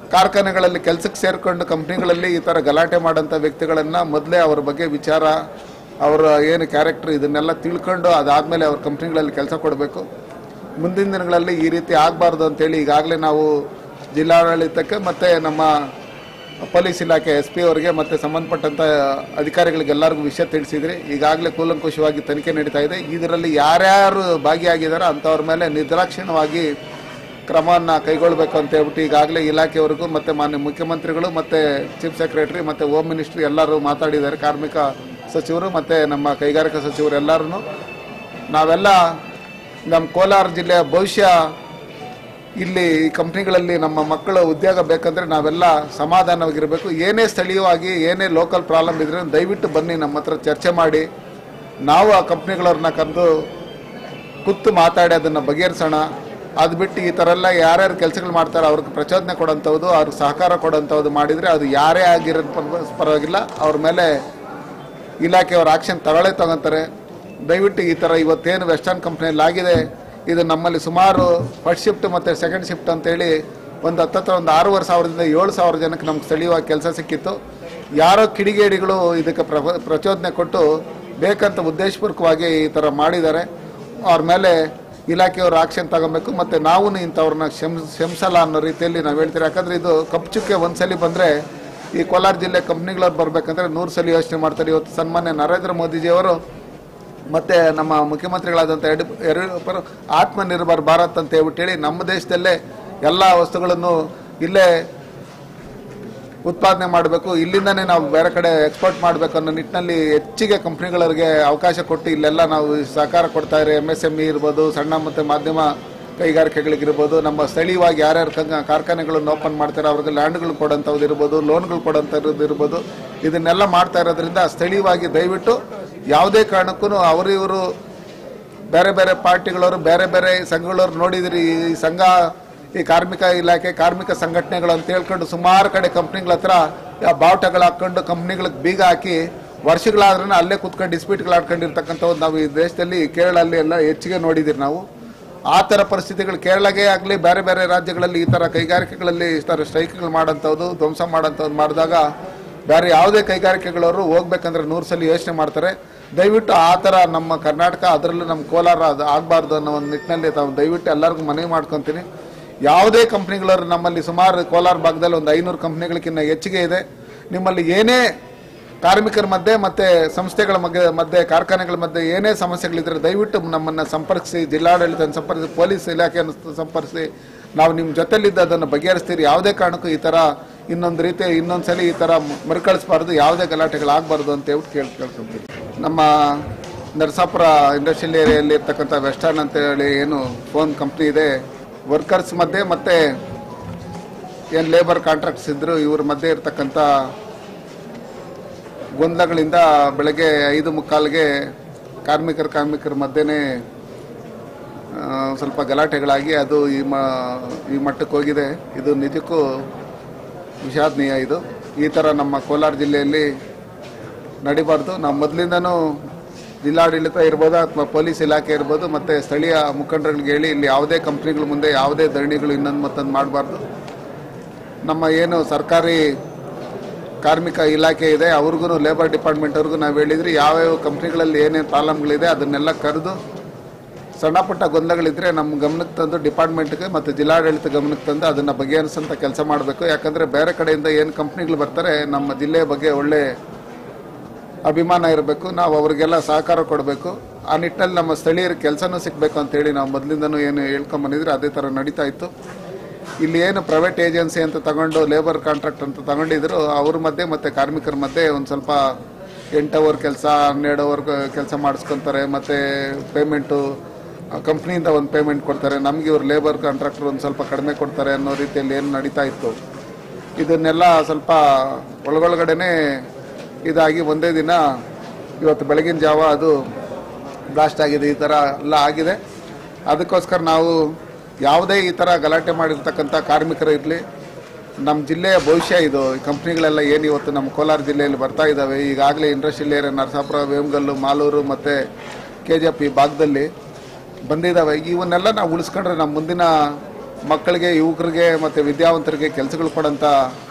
ಕಾರ್ಖಾನೆಗಳಲ್ಲಿ ಕೆಲಸಕ್ಕೆ ಸೇರಿಕೊಂಡು ಕಂಪ್ನಿಗಳಲ್ಲಿ ಈ ಥರ ಗಲಾಟೆ ಮಾಡೋಂಥ ವ್ಯಕ್ತಿಗಳನ್ನು ಮೊದಲೇ ಅವ್ರ ಬಗ್ಗೆ ವಿಚಾರ ಅವರ ಏನು ಕ್ಯಾರೆಕ್ಟರ್ ಇದನ್ನೆಲ್ಲ ತಿಳ್ಕೊಂಡು ಅದಾದಮೇಲೆ ಅವ್ರ ಕಂಪ್ನಿಗಳಲ್ಲಿ ಕೆಲಸ ಕೊಡಬೇಕು ಮುಂದಿನ ದಿನಗಳಲ್ಲಿ ಈ ರೀತಿ ಆಗಬಾರ್ದು ಅಂತೇಳಿ ಈಗಾಗಲೇ ನಾವು ಜಿಲ್ಲಾಡಳಿತಕ್ಕೆ ಮತ್ತು ನಮ್ಮ ಪೊಲೀಸ್ ಇಲಾಖೆ ಎಸ್ ಪಿ ಅವರಿಗೆ ಮತ್ತು ಸಂಬಂಧಪಟ್ಟಂಥ ಅಧಿಕಾರಿಗಳಿಗೆಲ್ಲರಿಗೂ ವಿಷಯ ತಿಳಿಸಿದ್ರಿ ಈಗಾಗಲೇ ಕೂಲಂಕುಷವಾಗಿ ತನಿಖೆ ನಡೀತಾ ಇದೆ ಇದರಲ್ಲಿ ಯಾರ್ಯಾರು ಭಾಗಿಯಾಗಿದ್ದಾರೋ ಅಂಥವ್ರ ಮೇಲೆ ನಿರ್ದಾಕ್ಷಿಣ್ಯವಾಗಿ ಕ್ರಮವನ್ನು ಕೈಗೊಳ್ಳಬೇಕು ಅಂತ ಹೇಳ್ಬಿಟ್ಟು ಈಗಾಗಲೇ ಇಲಾಖೆವರೆಗೂ ಮತ್ತು ಮಾನ್ಯ ಮುಖ್ಯಮಂತ್ರಿಗಳು ಮತ್ತು ಚೀಫ್ ಸೆಕ್ರೆಟರಿ ಮತ್ತು ಹೋಮ್ ಮಿನಿಸ್ಟ್ರಿ ಎಲ್ಲರೂ ಮಾತಾಡಿದ್ದಾರೆ ಕಾರ್ಮಿಕ ಸಚಿವರು ಮತ್ತು ನಮ್ಮ ಕೈಗಾರಿಕಾ ಸಚಿವರು ಎಲ್ಲರೂ ನಾವೆಲ್ಲ ನಮ್ಮ ಕೋಲಾರ ಜಿಲ್ಲೆಯ ಭವಿಷ್ಯ ಇಲ್ಲಿ ಈ ಕಂಪ್ನಿಗಳಲ್ಲಿ ನಮ್ಮ ಮಕ್ಕಳು ಉದ್ಯೋಗ ಬೇಕಂದ್ರೆ ನಾವೆಲ್ಲ ಸಮಾಧಾನವಾಗಿರಬೇಕು ಏನೇ ಸ್ಥಳೀಯವಾಗಿ ಏನೇ ಲೋಕಲ್ ಪ್ರಾಬ್ಲಮ್ ಇದ್ರೆ ದಯವಿಟ್ಟು ಬನ್ನಿ ನಮ್ಮ ಹತ್ರ ಚರ್ಚೆ ಮಾಡಿ ನಾವು ಆ ಕಂಪ್ನಿಗಳವ್ರನ್ನ ಕರೆದು ಕೂತು ಮಾತಾಡಿ ಅದನ್ನು ಬಗೆಹರಿಸೋಣ ಅದು ಬಿಟ್ಟು ಈ ಥರ ಎಲ್ಲ ಯಾರ್ಯಾರು ಕೆಲಸಗಳು ಮಾಡ್ತಾರೆ ಅವ್ರಿಗೆ ಪ್ರಚೋದನೆ ಕೊಡೋಂಥದ್ದು ಅವ್ರಿಗೆ ಸಹಕಾರ ಕೊಡೋಂಥದ್ದು ಮಾಡಿದರೆ ಅದು ಯಾರೇ ಆಗಿರೋದು ಪರ್ವ- ಪರವಾಗಿಲ್ಲ ಅವ್ರ ಮೇಲೆ ಇಲಾಖೆಯವರು ಆಕ್ಷನ್ ತಗೊಳ್ಳೇ ತಗೊಂತಾರೆ ದಯವಿಟ್ಟು ಈ ಥರ ಇವತ್ತೇನು ವೆಸ್ಟರ್ನ್ ಕಂಪ್ನಿಯಲ್ಲಿ ಆಗಿದೆ ಇದು ನಮ್ಮಲ್ಲಿ ಸುಮಾರು ಫಸ್ಟ್ ಶಿಫ್ಟ್ ಮತ್ತು ಸೆಕೆಂಡ್ ಶಿಫ್ಟ್ ಅಂತೇಳಿ ಒಂದು ಹತ್ತತ್ರ ಒಂದು ಆರೂವರೆ ಸಾವಿರದಿಂದ ಏಳು ಸಾವಿರ ಜನಕ್ಕೆ ನಮ್ಗೆ ಸ್ಥಳೀಯವಾಗಿ ಕೆಲಸ ಸಿಕ್ಕಿತ್ತು ಯಾರೋ ಕಿಡಿಗೇಡಿಗಳು ಇದಕ್ಕೆ ಪ್ರ ಪ್ರಚೋದನೆ ಕೊಟ್ಟು ಬೇಕಂತ ಉದ್ದೇಶಪೂರ್ವಕವಾಗಿ ಈ ಥರ ಮಾಡಿದ್ದಾರೆ ಅವ್ರ ಮೇಲೆ ಇಲಾಖೆಯವರು ಆಕ್ಷನ್ ತಗೊಬೇಕು ಮತ್ತು ನಾವು ಇಂಥವ್ರನ್ನ ಕ್ಷಮ್ ಕ್ಷಮಿಸಲ್ಲ ಅನ್ನೋ ರೀತಿಯಲ್ಲಿ ನಾವು ಹೇಳ್ತೀವಿ ಯಾಕಂದರೆ ಇದು ಕಪ್ಪು ಚುಕ್ಕೆ ಒಂದ್ಸಲಿ ಬಂದರೆ ಈ ಕೋಲಾರ ಜಿಲ್ಲೆ ಕಂಪ್ನಿಗಳವ್ರು ಬರಬೇಕಂದ್ರೆ ನೂರು ಸಲ ಯೋಚನೆ ಮಾಡ್ತಾರೆ ಇವತ್ತು ಸನ್ಮಾನ್ಯ ನರೇಂದ್ರ ಮೋದಿಜಿಯವರು ಮತ್ತು ನಮ್ಮ ಮುಖ್ಯಮಂತ್ರಿಗಳಾದಂಥ ಯಡಿ ಯಡಿಯೂರಪ್ಪರು ಆತ್ಮನಿರ್ಭರ್ ಭಾರತ್ ಅಂತ ಹೇಳ್ಬಿಟ್ಟು ಹೇಳಿ ನಮ್ಮ ದೇಶದಲ್ಲೇ ಎಲ್ಲ ವಸ್ತುಗಳನ್ನು ಇಲ್ಲೇ ಉತ್ಪಾದನೆ ಮಾಡಬೇಕು ಇಲ್ಲಿಂದನೇ ನಾವು ಬೇರೆ ಕಡೆ ಎಕ್ಸ್ಪೋರ್ಟ್ ಮಾಡಬೇಕು ಅನ್ನೋ ನಿಟ್ಟಿನಲ್ಲಿ ಹೆಚ್ಚಿಗೆ ಕಂಪ್ನಿಗಳಿಗೆ ಅವಕಾಶ ಕೊಟ್ಟು ಇಲ್ಲೆಲ್ಲ ನಾವು ಸಹಕಾರ ಕೊಡ್ತಾ ಇರೋ ಎಮ್ ಎಸ್ ಎಮ್ ಇ ಇರ್ಬೋದು ಸಣ್ಣ ಮತ್ತು ಮಾಧ್ಯಮ ಕೈಗಾರಿಕೆಗಳಿಗಿರ್ಬೋದು ನಮ್ಮ ಸ್ಥಳೀಯವಾಗಿ ಯಾರ್ಯಾರು ಕಂಗ ಕಾರ್ಖಾನೆಗಳನ್ನು ಓಪನ್ ಮಾಡ್ತಾರೆ ಅವ್ರಿಗೆ ಲ್ಯಾಂಡ್ಗಳು ಕೊಡೋಂಥದ್ದು ಇರ್ಬೋದು ಲೋನ್ಗಳು ಕೊಡೋಂಥದ್ದು ಇರ್ಬೋದು ಇದನ್ನೆಲ್ಲ ಮಾಡ್ತಾ ಇರೋದ್ರಿಂದ ಸ್ಥಳೀಯವಾಗಿ ದಯವಿಟ್ಟು ಯಾವುದೇ ಕಾರಣಕ್ಕೂ ಅವರು ಇವರು ಬೇರೆ ಬೇರೆ ಪಾರ್ಟಿಗಳವರು ಬೇರೆ ಬೇರೆ ಸಂಘಗಳವ್ರು ನೋಡಿದ್ರಿ ಈ ಸಂಘ ಈ ಕಾರ್ಮಿಕ ಇಲಾಖೆ ಕಾರ್ಮಿಕ ಸಂಘಟನೆಗಳು ಅಂತ ಹೇಳ್ಕೊಂಡು ಸುಮಾರು ಕಡೆ ಕಂಪ್ನಿಗಳ ಹತ್ರ ಆ ಬಾವುಟಗಳು ಹಾಕೊಂಡು ಕಂಪ್ನಿಗಳಿಗೆ ಬೀಗ ಹಾಕಿ ವರ್ಷಗಳಾದ್ರೂ ಅಲ್ಲೇ ಕುತ್ಕೊಂಡು ಡಿಸ್ಪ್ಯೂಟ್ಗಳು ಆಡ್ಕೊಂಡಿರ್ತಕ್ಕಂಥದ್ದು ನಾವು ಈ ದೇಶದಲ್ಲಿ ಕೇರಳಲ್ಲಿ ಎಲ್ಲ ಹೆಚ್ಚಿಗೆ ನೋಡಿದ್ದೀರಿ ನಾವು ಆ ಥರ ಪರಿಸ್ಥಿತಿಗಳು ಕೇರಳಗೆ ಆಗಲಿ ಬೇರೆ ಬೇರೆ ರಾಜ್ಯಗಳಲ್ಲಿ ಈ ಥರ ಕೈಗಾರಿಕೆಗಳಲ್ಲಿ ಈ ಥರ ಸ್ಟ್ರೈಕ್ಗಳು ಮಾಡೋಂಥದ್ದು ಧ್ವಂಸ ಮಾಡೋಂಥದ್ದು ಮಾಡಿದಾಗ ಬೇರೆ ಯಾವುದೇ ಕೈಗಾರಿಕೆಗಳವರು ಹೋಗ್ಬೇಕಂದ್ರೆ ನೂರು ಸಲ ಯೋಚನೆ ಮಾಡ್ತಾರೆ ದಯವಿಟ್ಟು ಆ ಥರ ನಮ್ಮ ಕರ್ನಾಟಕ ಅದರಲ್ಲೂ ನಮ್ಮ ಕೋಲಾರ ಅದು ಆಗಬಾರ್ದು ಅನ್ನೋ ಒಂದು ನಿಟ್ಟಿನಲ್ಲಿ ತಾವು ದಯವಿಟ್ಟು ಎಲ್ಲರಿಗೂ ಮನವಿ ಮಾಡ್ಕೊತೀನಿ ಯಾವುದೇ ಕಂಪ್ನಿಗಳವರು ನಮ್ಮಲ್ಲಿ ಸುಮಾರು ಕೋಲಾರ ಭಾಗದಲ್ಲಿ ಒಂದು ಐನೂರು ಕಂಪ್ನಿಗಳಕ್ಕಿಂತ ಹೆಚ್ಚಿಗೆ ಇದೆ ನಿಮ್ಮಲ್ಲಿ ಏನೇ ಕಾರ್ಮಿಕರ ಮಧ್ಯೆ ಮತ್ತು ಸಂಸ್ಥೆಗಳ ಮಧ್ಯೆ ಮಧ್ಯೆ ಕಾರ್ಖಾನೆಗಳ ಮಧ್ಯೆ ಏನೇ ಸಮಸ್ಯೆಗಳಿದ್ರೆ ದಯವಿಟ್ಟು ನಮ್ಮನ್ನು ಸಂಪರ್ಕಿಸಿ ಜಿಲ್ಲಾಡಳಿತ ಸಂಪರ್ಕಿಸಿ ಪೊಲೀಸ್ ಇಲಾಖೆಯನ್ನು ಸಂಪರ್ಕಿಸಿ ನಾವು ನಿಮ್ಮ ಜೊತೆಲಿದ್ದು ಅದನ್ನು ಬಗೆಹರಿಸ್ತೀರಿ ಯಾವುದೇ ಕಾರಣಕ್ಕೂ ಈ ಥರ ಇನ್ನೊಂದು ರೀತಿ ಇನ್ನೊಂದು ಸಲ ಈ ಥರ ಮರುಕಳಿಸ್ಬಾರ್ದು ಯಾವುದೇ ಗಲಾಟೆಗಳಾಗಬಾರ್ದು ಅಂತ ಹೇಳ್ಬಿಟ್ಟು ಕೇಳಿ ಕೇಳ್ಕೊಂತೀವಿ ನಮ್ಮ ನರಸಾಪುರ ಇಂಡಸ್ಟ್ರಿಯಲ್ ಏರಿಯಲ್ಲಿ ಇರ್ತಕ್ಕಂಥ ವೆಸ್ಟರ್ನ್ ಅಂತ ಹೇಳಿ ಏನು ಫೋನ್ ಕಂಪ್ನಿ ಇದೆ ವರ್ಕರ್ಸ್ ಮಧ್ಯೆ ಮತ್ತು ಏನು ಲೇಬರ್ ಕಾಂಟ್ರಾಕ್ಟ್ಸ್ ಇದ್ದರು ಇವ್ರ ಮಧ್ಯೆ ಇರ್ತಕ್ಕಂಥ ಗೊಂದಲಗಳಿಂದ ಬೆಳಗ್ಗೆ ಐದು ಮುಕ್ಕಾಲ್ಗೆ ಕಾರ್ಮಿಕರ ಕಾರ್ಮಿಕರ ಮಧ್ಯೆನೇ ಆ, ಸ್ವಲ್ಪ ಗಲಾಟೆಗಳಾಗಿ ಅದು ಈ ಮ ಈ ಮಟ್ಟಕ್ಕೆ ಹೋಗಿದೆ ಇದು ನಿಜಕ್ಕೂ ವಿಷಾದನೀಯ ಇದು ಈ ಥರ ನಮ್ಮ ಕೋಲಾರ ಜಿಲ್ಲೆಯಲ್ಲಿ ನಡಿಬಾರ್ದು ನಾವು ಮೊದಲಿಂದನೂ ಜಿಲ್ಲಾಡಳಿತ ಇರ್ಬೋದು ಅಥವಾ ಪೊಲೀಸ್ ಇಲಾಖೆ ಇರ್ಬೋದು ಮತ್ತು ಸ್ಥಳೀಯ ಮುಖಂಡರುಗಳಿಗೆ ಹೇಳಿ ಇಲ್ಲಿ ಯಾವುದೇ ಕಂಪ್ನಿಗಳ ಮುಂದೆ ಯಾವುದೇ ಧರಣಿಗಳು ಇನ್ನೊಂದು ಮತ್ತೊಂದು ಮಾಡಬಾರ್ದು ನಮ್ಮ ಏನು ಸರ್ಕಾರಿ ಕಾರ್ಮಿಕ ಇಲಾಖೆ ಇದೆ ಅವ್ರಿಗೂ ಲೇಬರ್ ಡಿಪಾರ್ಟ್ಮೆಂಟ್ ಅವ್ರಿಗೂ ನಾವು ಹೇಳಿದ್ರಿ ಯಾವ್ಯಾವ ಕಂಪ್ನಿಗಳಲ್ಲಿ ಏನೇನು ಪ್ರಾಬ್ಲಮ್ಗಳಿದೆ ಅದನ್ನೆಲ್ಲ ಕರೆದು ಸಣ್ಣ ಪುಟ್ಟ ಗೊಂದಲಗಳಿದ್ರೆ ನಮ್ಮ ಗಮನಕ್ಕೆ ತಂದು ಡಿಪಾರ್ಟ್ಮೆಂಟ್ಗೆ ಮತ್ತು ಜಿಲ್ಲಾಡಳಿತ ಗಮನಕ್ಕೆ ತಂದು ಅದನ್ನು ಬಗೆಹರಿಸೋಂಥ ಕೆಲಸ ಮಾಡಬೇಕು ಯಾಕಂದರೆ ಬೇರೆ ಕಡೆಯಿಂದ ಏನು ಕಂಪ್ನಿಗಳು ಬರ್ತಾರೆ ನಮ್ಮ ಜಿಲ್ಲೆಯ ಬಗ್ಗೆ ಒಳ್ಳೆ ಅಭಿಮಾನ ಇರಬೇಕು ನಾವು ಅವರಿಗೆಲ್ಲ ಸಹಕಾರ ಕೊಡಬೇಕು ಆ ನಿಟ್ಟಿನಲ್ಲಿ ನಮ್ಮ ಸ್ಥಳೀಯರಿಗೆ ಕೆಲಸನೂ ಸಿಗಬೇಕು ಅಂತೇಳಿ ನಾವು ಮೊದಲಿಂದನೂ ಏನು ಹೇಳ್ಕೊಂಬಂದಿದ್ರೆ ಅದೇ ಥರ ನಡೀತಾ ಇತ್ತು ಇಲ್ಲಿ ಏನು ಪ್ರೈವೇಟ್ ಏಜೆನ್ಸಿ ಅಂತ ತಗೊಂಡು ಲೇಬರ್ ಕಾಂಟ್ರಾಕ್ಟ್ ಅಂತ ತಗೊಂಡಿದ್ರು ಅವ್ರ ಮಧ್ಯೆ ಮತ್ತು ಕಾರ್ಮಿಕರ ಮಧ್ಯೆ ಒಂದು ಸ್ವಲ್ಪ ಎಂಟು ಅವರ್ ಕೆಲಸ ಹನ್ನೆರಡು ಅವರ್ ಕೆಲಸ ಮಾಡಿಸ್ಕೊತಾರೆ ಮತ್ತು ಪೇಮೆಂಟು ಕಂಪ್ನಿಯಿಂದ ಒಂದು ಪೇಮೆಂಟ್ ಕೊಡ್ತಾರೆ ನಮಗೆ ಇವ್ರು ಲೇಬರ್ ಕಾಂಟ್ರಾಕ್ಟರ್ ಒಂದು ಸ್ವಲ್ಪ ಕಡಿಮೆ ಕೊಡ್ತಾರೆ ಅನ್ನೋ ರೀತಿಯಲ್ಲಿ ಏನು ನಡೀತಾ ಇತ್ತು ಇದನ್ನೆಲ್ಲ ಸ್ವಲ್ಪ ಒಳಗೊಳಗಡೆನೇ ಇದಾಗಿ ಒಂದೇ ದಿನ ಇವತ್ತು ಬೆಳಗಿನ ಜಾವ ಅದು ಬ್ಲಾಸ್ಟ್ ಆಗಿದೆ ಈ ಥರ ಎಲ್ಲ ಆಗಿದೆ ಅದಕ್ಕೋಸ್ಕರ ನಾವು ಯಾವುದೇ ಈ ಥರ ಗಲಾಟೆ ಮಾಡಿರ್ತಕ್ಕಂಥ ಕಾರ್ಮಿಕರು ಇರಲಿ ನಮ್ಮ ಜಿಲ್ಲೆಯ ಭವಿಷ್ಯ ಇದು ಈ ಕಂಪ್ನಿಗಳೆಲ್ಲ ಏನು ಇವತ್ತು ನಮ್ಮ ಕೋಲಾರ ಜಿಲ್ಲೆಯಲ್ಲಿ ಬರ್ತಾ ಇದ್ದಾವೆ ಈಗಾಗಲೇ ಇಂಡಸ್ಟ್ರಿಯಲ್ ಏರಿಯಾ ನರಸಾಪುರ ವೇಮಗಲ್ಲು ಮಾಲೂರು ಮತ್ತು ಕೆ ಜಿ ಎಫ್ ಈ ಭಾಗದಲ್ಲಿ ಬಂದಿದ್ದಾವೆ ಇವನ್ನೆಲ್ಲ ನಾವು ಉಳಿಸ್ಕೊಂಡ್ರೆ ನಮ್ಮ ಮುಂದಿನ ಮಕ್ಕಳಿಗೆ ಯುವಕರಿಗೆ ಮತ್ತು ವಿದ್ಯಾವಂತರಿಗೆ ಕೆಲಸಗಳು ಕೊಡೋಂಥ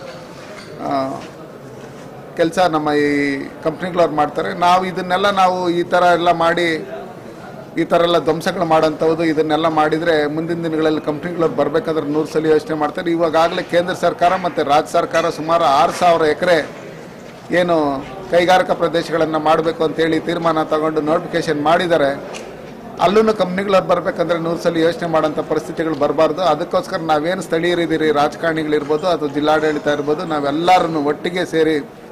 ಕೆಲಸ ನಮ್ಮ ಈ ಕಂಪ್ನಿಗಳವ್ರು ಮಾಡ್ತಾರೆ ನಾವು ಇದನ್ನೆಲ್ಲ ನಾವು ಈ ಥರ ಎಲ್ಲ ಮಾಡಿ ಈ ಥರ ಎಲ್ಲ ಧ್ವಂಸಗಳು ಮಾಡೋಂಥದ್ದು ಇದನ್ನೆಲ್ಲ ಮಾಡಿದರೆ ಮುಂದಿನ ದಿನಗಳಲ್ಲಿ ಕಂಪ್ನಿಗಳವ್ರು ಬರಬೇಕಾದ್ರೆ ನೂರು ಸಲ ಯೋಚನೆ ಮಾಡ್ತಾರೆ ಇವಾಗಲೇ ಕೇಂದ್ರ ಸರ್ಕಾರ ಮತ್ತು ರಾಜ್ಯ ಸರ್ಕಾರ ಸುಮಾರು ಆರು ಸಾವಿರ ಎಕರೆ ಏನು ಕೈಗಾರಿಕಾ ಪ್ರದೇಶಗಳನ್ನು ಮಾಡಬೇಕು ಅಂತೇಳಿ ತೀರ್ಮಾನ ತಗೊಂಡು ನೋಟಿಫಿಕೇಶನ್ ಮಾಡಿದ್ದಾರೆ ಅಲ್ಲೂ ಕಂಪ್ನಿಗಳವ್ರು ಬರಬೇಕಂದ್ರೆ ನೂರು ಸಲ ಯೋಚನೆ ಮಾಡೋಂಥ ಪರಿಸ್ಥಿತಿಗಳು ಬರಬಾರ್ದು ಅದಕ್ಕೋಸ್ಕರ ನಾವೇನು ಸ್ಥಳೀಯರಿದ್ದೀರಿ ರಾಜಕಾರಣಿಗಳಿರ್ಬೋದು ಅದು ಜಿಲ್ಲಾಡಳಿತ ಇರ್ಬೋದು ನಾವೆಲ್ಲರನ್ನು ಒಟ್ಟಿಗೆ ಸೇರಿ